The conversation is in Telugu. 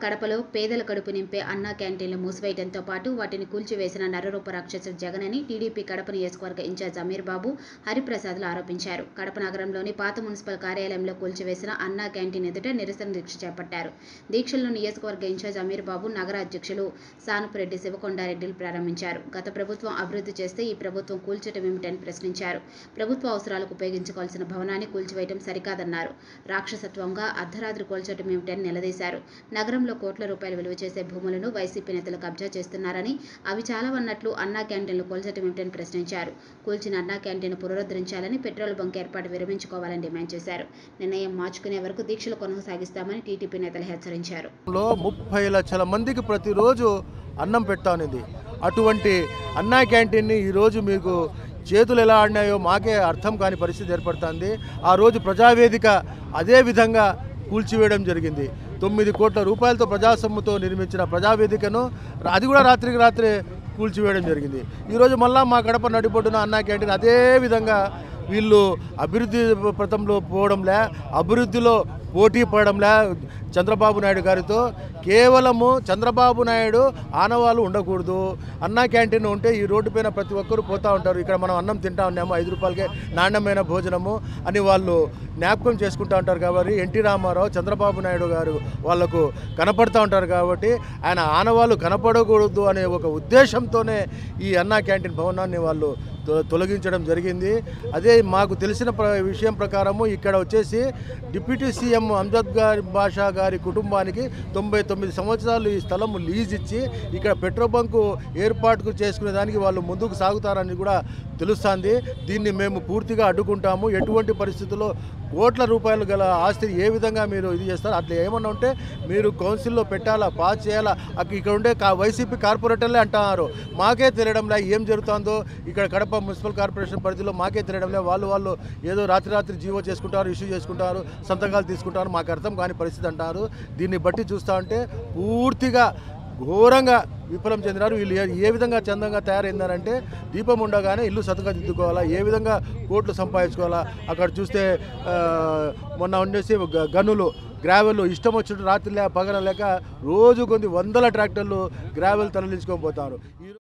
కడపలో పేదల కడుపు నింపే అన్నా క్యాంటీన్లు మూసివేయడంతో పాటు వాటిని కూల్చివేసిన నరరూప రాక్షసుడు జగన్ అని టీడీపీ కడప నియోజకవర్గ ఇన్ఛార్జ్ అమీర్ బాబు హరిప్రసాద్లు ఆరోపించారు కడప నగరంలోని పాత మున్సిపల్ కార్యాలయంలో కూల్చివేసిన అన్నా క్యాంటీన్ ఎదుట నిరసన దీక్ష చేపట్టారు దీక్షలను నియోజకవర్గ ఇన్ఛార్జ్ అమీర్ బాబు నగర అధ్యక్షులు సానుపురెడ్డి శివకొండారెడ్డిలు ప్రారంభించారు గత ప్రభుత్వం అభివృద్ధి చేస్తే ఈ ప్రభుత్వం కూల్చటం ఏమిటని ప్రశ్నించారు ప్రభుత్వ అవసరాలకు ఉపయోగించుకోవాల్సిన భవనాన్ని కూల్చివేయడం సరికాదన్నారు రాక్షసత్వంగా అర్ధరాత్రి కూల్చటం ఏమిటని నిలదీశారు నగరంలో కోట్ల రూపాయలు విలువ చేసే భూములను వైసీపీ నేతలు కబ్జా చేస్తున్నారని అవి చాలవన్నట్లు అన్నా క్యాంటీన్లు కూల్చటం ఏమిటని ప్రశ్నించారు కూల్చిన అన్నా క్యాంటీన్ పునరుద్ధరించాలని పెట్రోల్ బంక్ ఏర్పాటు విరమించుకోవాలని డిమాండ్ చేశారు నిర్ణయం మార్చుకునే వరకు దీక్షలు కొనసాగిస్తామని టీడీపీ నేతలు హెచ్చరించారు లో ముప్పై లక్షల మందికి ప్రతిరోజు అన్నం పెడతానిది అటువంటి అన్నా క్యాంటీన్ని ఈరోజు మీకు చేతులు ఎలా ఆడినాయో మాకే అర్థం కాని పరిస్థితి ఏర్పడుతుంది ఆ రోజు ప్రజావేదిక అదే విధంగా కూల్చివేయడం జరిగింది తొమ్మిది కోట్ల రూపాయలతో ప్రజాసొమ్ముతో నిర్మించిన ప్రజావేదికను అది కూడా రాత్రికి రాత్రే కూల్చివేయడం జరిగింది ఈరోజు మళ్ళా మా గడప నడిపొడ్డున అన్నా క్యాంటీన్ అదే విధంగా వీళ్ళు అభివృద్ధి పథంలో పోవడంలే అభివృద్ధిలో పోటీ పడడంలే చంద్రబాబు నాయుడు గారితో కేవలము చంద్రబాబు నాయుడు ఆనవాళ్ళు ఉండకూడదు అన్నా క్యాంటీన్ ఉంటే ఈ రోడ్డు పైన ప్రతి ఒక్కరు పోతూ ఉంటారు ఇక్కడ మనం అన్నం తింటా ఉన్నాము ఐదు రూపాయలకే నాణ్యమైన భోజనము అని వాళ్ళు జ్ఞాపకం చేసుకుంటూ ఉంటారు కాబట్టి ఎన్టీ రామారావు చంద్రబాబు నాయుడు గారు వాళ్లకు కనపడుతూ ఉంటారు కాబట్టి ఆయన ఆనవాళ్ళు కనపడకూడదు అనే ఒక ఉద్దేశంతోనే ఈ అన్నా క్యాంటీన్ భవనాన్ని వాళ్ళు తొ- తొలగించడం జరిగింది అదే మాకు తెలిసిన ప్ర విషయం ప్రకారము ఇక్కడ వచ్చేసి డిప్యూటీ సీఎం అంజద్ గారి బాషా గారి కుటుంబానికి తొంభై తొమ్మిది సంవత్సరాలు ఈ స్థలం లీజ్ ఇచ్చి ఇక్కడ పెట్రోల్ బంకు ఏర్పాటుకు చేసుకునే దానికి వాళ్ళు ముందుకు సాగుతారని కూడా తెలుస్తుంది దీన్ని మేము పూర్తిగా అడ్డుకుంటాము ఎటువంటి పరిస్థితుల్లో కోట్ల రూపాయలు గల ఆస్తిని ఏ విధంగా మీరు ఇది చేస్తారు అట్లా ఏమన్నా ఉంటే మీరు కౌన్సిల్లో పెట్టాలా పాస్ చేయాలా అక్కడ ఇక్కడ ఉండే కా వైసీపీ కార్పొరేటర్లే అంటున్నారు మాకే తెలియడంలే ఏం జరుగుతుందో ఇక్కడ కడప మున్సిపల్ కార్పొరేషన్ పరిధిలో మాకే తెలియడంలే వాళ్ళు వాళ్ళు ఏదో రాత్రి రాత్రి జీవో చేసుకుంటారు ఇష్యూ చేసుకుంటారు సంతకాలు తీసుకుంటారు మాకు అర్థం కాని పరిస్థితి అంటారు దీన్ని బట్టి చూస్తూ ఉంటే పూర్తిగా ఘోరంగా విఫలం చెందినారు వీళ్ళు ఏ- ఏ విధంగా చందంగా తయారైందారంటే దీపం ఉండగానే ఇల్లు సతగా దిద్దుకోవాలా ఏ విధంగా కోట్లు సంపాదించుకోవాలా అక్కడ చూస్తే ఆ, మొన్న ఉండేసి గ- గనులు గ్రావెల్ ఇష్టం వచ్చినట్టు రాత్రి లే పగల లేక రోజు కొన్ని వందల ట్రాక్టర్లు గ్రావెల్ తరలించుకొని పోతారు ఈ